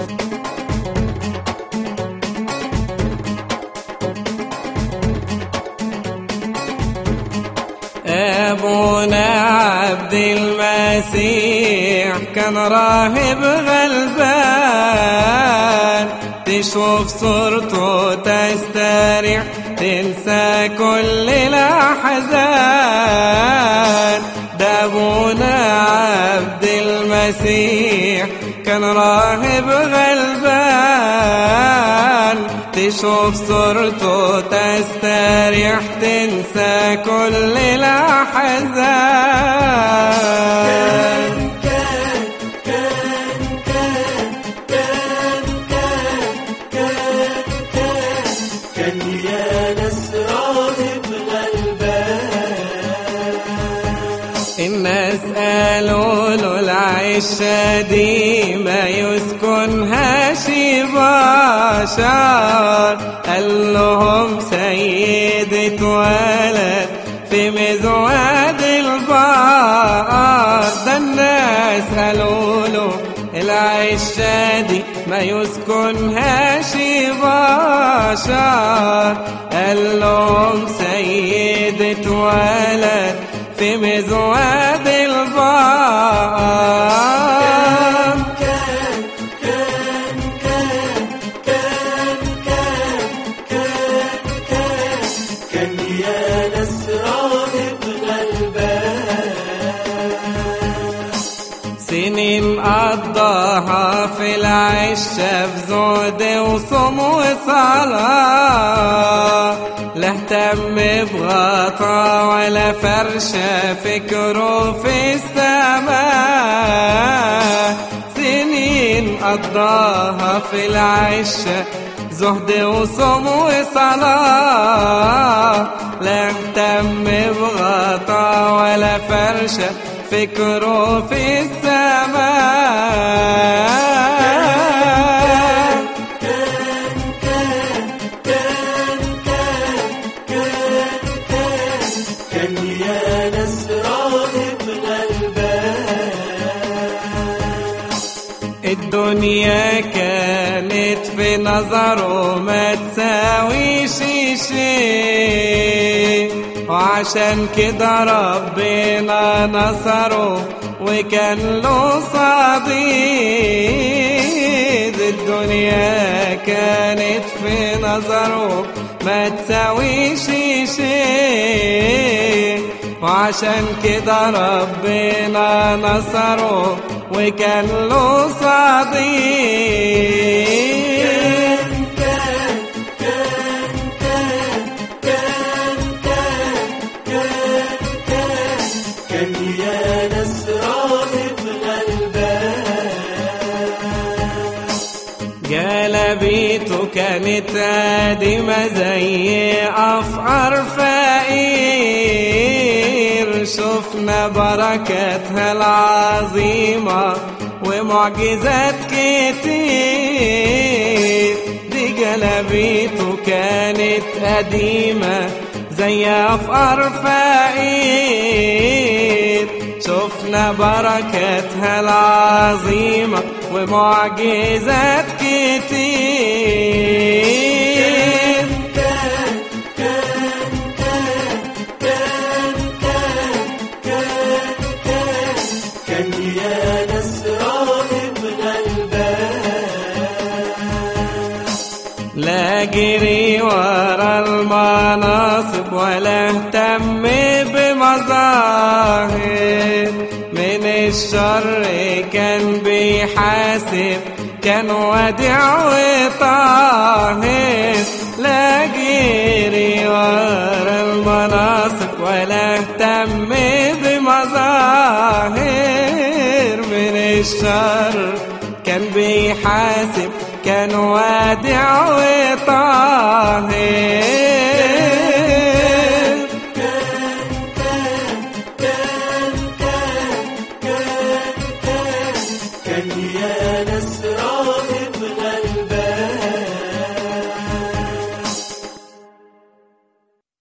أبونا عبد المسيح كان راهب غلبان تشوف صورته تستريح تنسى كل الأحزان ده أبونا عبد المسيح كان راهب غلبان تشوف صورته تستريح تنسى كل الأحزان كان يا ناس راهب غلبان الناس قالوا له العشة دي ما يسكنها شي بشر قال لهم سيدة ولد في مزواد البقر ده الناس قالوا له العشة دي ما يسكنها شي بشر قال لهم سيدة ولد في مزواد البقر كان كان كان كان كان كان كان كان يا ناس راهب غلبان سنين قضاها في العشة في زهد وصوم وصلاة لا اهتم بغطا ولا فرشة فكره في السماء سنين قضاها في العشة زهد وصوم وصلاة لا اهتم بغطا ولا فرشة فكره في السماء كان كان كان كان كان كان كان يا ناس راهب غلبان الدنيا كانت في نظره ما تساويش شيء وعشان كده ربنا نصره وكان له صديق الدنيا كانت في نظره ما تساويش شيء وعشان كده ربنا نصره وكان له صديق كان كان كان كان كان كان كان كان يا ناس راهب غلبان جلبيته كانت قديمة زي أفقر فقير شفنا بركاتها العظيمة ومعجزات كتير دي جلبيته كانت قديمة زي أفقر فقير شفنا بركاتها العظيمة ومعجزات كتير كان كان كان كان كان كان كان كان يا ناس راهب غلبان لا جري ورا المناصب ولا اهتم بمظاهر من الشر كان بيحاسب كان وديع وطاهر لا جري ورا المناصب ولا اهتم بمظاهر من الشر كان بيحاسب كان وادع وطاهر